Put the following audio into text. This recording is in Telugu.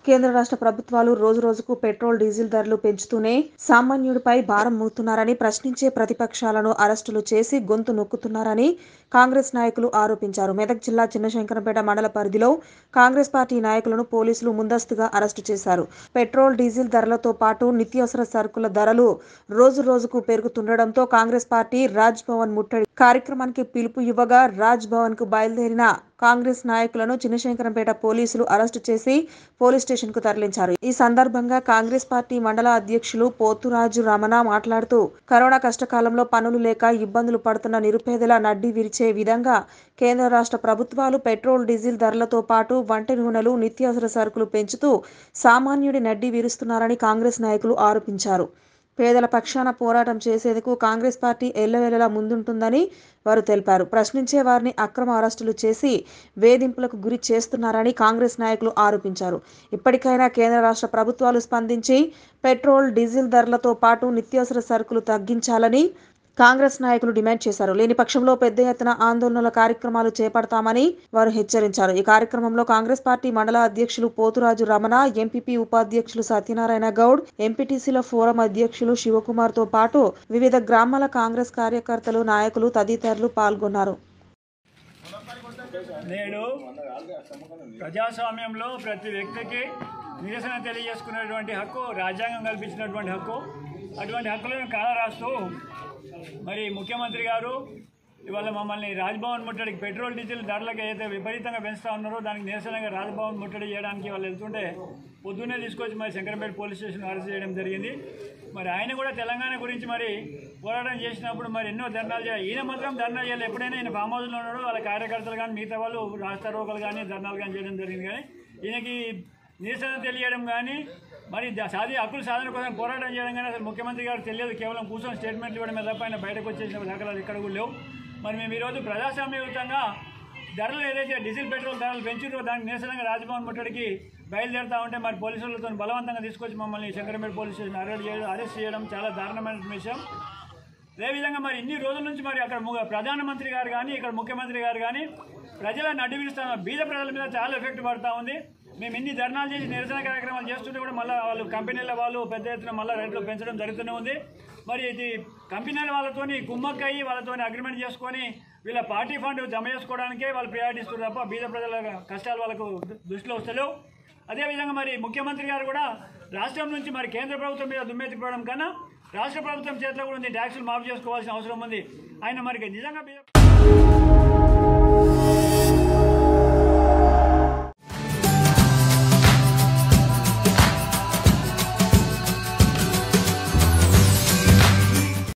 కేంద్ర రాష్ట్ర ప్రభుత్వాలు రోజు రోజుకు పెట్రోల్ డీజిల్ ధరలు పెంచుతూనే సామాన్యుడిపై భారం మోపుతున్నారని ప్రశ్నించే ప్రతిపక్షాలను అరెస్టులు చేసి గొంతు నొక్కుతున్నారని కాంగ్రెస్ నాయకులు ఆరోపించారు మెదక్ జిల్లా చిన్నశంకరంపేట మండల పరిధిలో కాంగ్రెస్ పార్టీ నాయకులను పోలీసులు ముందస్తుగా అరెస్టు చేశారు పెట్రోల్ డీజిల్ ధరలతో పాటు నిత్యావసర సరుకుల ధరలు రోజు రోజుకు పెరుగుతుండటంతో కాంగ్రెస్ పార్టీ రాజ్ భవన్ ముట్టడి కార్యక్రమానికి పిలుపు ఇవ్వగా రాజ్ భవన్ కు బయలుదేరిన కాంగ్రెస్ నాయకులను చిన్నశంకరంపేట పోలీసులు అరెస్టు చేసి పోలీస్ స్టేషన్ కు తరలించారు ఈ సందర్భంగా కాంగ్రెస్ పార్టీ మండల అధ్యక్షులు పోతురాజు రమణ మాట్లాడుతూ కరోనా కష్టకాలంలో పనులు లేక ఇబ్బందులు పడుతున్న నిరుపేదల నడ్డి విరిచే విధంగా కేంద్ర రాష్ట్ర ప్రభుత్వాలు పెట్రోల్ డీజిల్ ధరలతో పాటు వంట నూనెలు నిత్యావసర సరుకులు పెంచుతూ సామాన్యుడి నడ్డి విరుస్తున్నారని కాంగ్రెస్ నాయకులు ఆరోపించారు పేదల పక్షాన పోరాటం చేసేందుకు కాంగ్రెస్ పార్టీ ఎల్లవేళలా ముందుంటుందని వారు తెలిపారు ప్రశ్నించే వారిని అక్రమ అరెస్టులు చేసి వేధింపులకు గురి చేస్తున్నారని కాంగ్రెస్ నాయకులు ఆరోపించారు ఇప్పటికైనా కేంద్ర రాష్ట్ర ప్రభుత్వాలు స్పందించి పెట్రోల్ డీజిల్ ధరలతో పాటు నిత్యావసర సరుకులు తగ్గించాలని కాంగ్రెస్ నాయకులు డిమాండ్ చేశారు లేని పక్షంలో పెద్ద ఎత్తున ఆందోళనల కార్యక్రమాలు చేపడతామని వారు హెచ్చరించారు ఈ కార్యక్రమంలో కాంగ్రెస్ పార్టీ మండల అధ్యక్షులు పోతురాజు రమణ ఎంపీపీ ఉపాధ్యక్షులు సత్యనారాయణ గౌడ్ ఎంపీటీసీల ఫోరం అధ్యక్షులు శివకుమార్ తో పాటు వివిధ గ్రామాల కాంగ్రెస్ కార్యకర్తలు నాయకులు తదితరులు పాల్గొన్నారు నేడు ప్రజాస్వామ్యంలో ప్రతి వ్యక్తికి నిరసన తెలియజేసుకునేటువంటి హక్కు రాజ్యాంగం కల్పించినటువంటి హక్కు అటువంటి హక్కులను కాలరాస్తూ మరి ముఖ్యమంత్రి గారు ఇవాళ మమ్మల్ని రాజ్భవన్ ముట్టడికి పెట్రోల్ డీజిల్ ధరలకు ఏదైతే విపరీతంగా పెంచుతా ఉన్నారో దానికి నిరసనగా రాజ్భవన్ ముట్టడి చేయడానికి వాళ్ళు వెళ్తుంటే పొద్దున్నే తీసుకొచ్చి మరి శంకరంపేట పోలీస్ స్టేషన్ అరెస్ట్ చేయడం జరిగింది మరి ఆయన కూడా తెలంగాణ గురించి మరి పోరాటం చేసినప్పుడు మరి ఎన్నో ధర్నాలు చేయాలి ఈయన మాత్రం ధర్నా చేయాలి ఎప్పుడైనా ఈయన ఫామ్ హౌస్లో ఉన్నాడు వాళ్ళ కార్యకర్తలు కానీ మిగతా వాళ్ళు రాష్ట్ర రోకలు కానీ ధర్నాలు కానీ చేయడం జరిగింది కానీ ఈయనకి నిరసన తెలియడం కానీ మరి ద- సాధి హక్కుల సాధన కోసం పోరాటం చేయడం కానీ అసలు ముఖ్యమంత్రి గారు తెలియదు కేవలం కూర్చొని స్టేట్మెంట్లు ఇవ్వడమే తప్ప ఆయన బయటకు వచ్చేసిన దాఖలాలు ఇక్కడ కూడా లేవు మరి మేము ఈరోజు ప్రజాస్వామ్యయుతంగా ధరలు ఏదైతే డీజిల్ పెట్రోల్ ధరలు పెంచుతో దానికి నిరసనగా రాజ్భవన్ ముట్టడికి బయలుదేరుతా ఉంటే మరి పోలీసులతో బలవంతంగా తీసుకొచ్చి మమ్మల్ని శంకరపేట పోలీస్ స్టేషన్ అరెస్ట్ చేయడం అరెస్ట్ చేయడం చాలా దారుణమైన విషయం అదేవిధంగా మరి ఇన్ని రోజుల నుంచి మరి అక్కడ ము- ప్రధానమంత్రి గారు కానీ ఇక్కడ ముఖ్యమంత్రి గారు కానీ ప్రజల నడిపిస్తున్న బీద ప్రజల మీద చాలా ఎఫెక్ట్ పడుతూ ఉంది మేము ఇన్ని ధర్నాలు చేసి నిరసన కార్యక్రమాలు చేస్తుంటే కూడా మళ్ళీ వాళ్ళు కంపెనీల వాళ్ళు పెద్ద ఎత్తున మళ్ళీ రేట్లు పెంచడం జరుగుతూనే ఉంది మరి ఇది కంపెనీల వాళ్ళతోని కుమ్మక్కయ్యి వాళ్ళతోని అగ్రిమెంట్ చేసుకొని వీళ్ళ పార్టీ ఫండ్ జమ చేసుకోవడానికే వాళ్ళు ప్రయారిటీ ఇస్తారు తప్ప బీద ప్రజల కష్టాలు వాళ్ళకు దు- దృష్టిలో వస్తలేవు అదేవిధంగా మరి ముఖ్యమంత్రి గారు కూడా రాష్ట్రం నుంచి మరి కేంద్ర ప్రభుత్వం మీద దుమ్మెత్తిపోవడం కన్నా రాష్ట్ర ప్రభుత్వం చేతిలో కూడా ఉంది ట్యాక్సులు మాఫ్ చేసుకోవాల్సిన అవసరం ఉంది ఆయన మరి నిజంగా బీద-